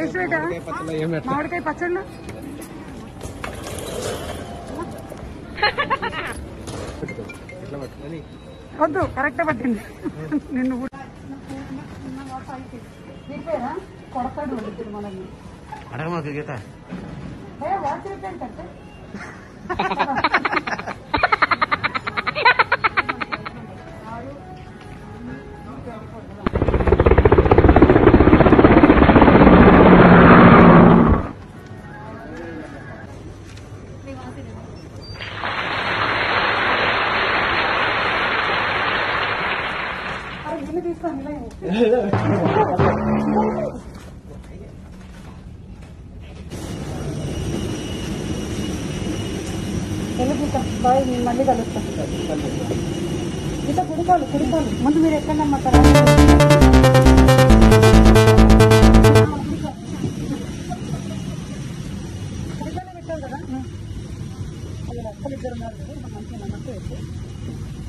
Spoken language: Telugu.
వేసివేట పచ్చళ్ళు ఏం పెట్ట మామిడికాయ పచ్చళ్ళు ఎట్లా పట్టుకొని వద్దు కరెక్ట్ పట్టింది నిన్ను కూడా నీకేనా కొడతాడు ఇప్పుడు మనల్ని అడగమాకు గీత ఏ వాచ్ ఏంటంటే అరే ఇల్లు తీసుకోండి వెళ్ళి గీత బాయ్ నేను మళ్ళీ కలుస్తాను గీత కుడికోలు కుడికోలు ముందు మీరు ఎక్కడమ్మా కుడికోలు పెట్టావు కదా అది అక్కలు ఇద్దరు ఉన్నారు కదా మంచిగా నమ్మకం వేసి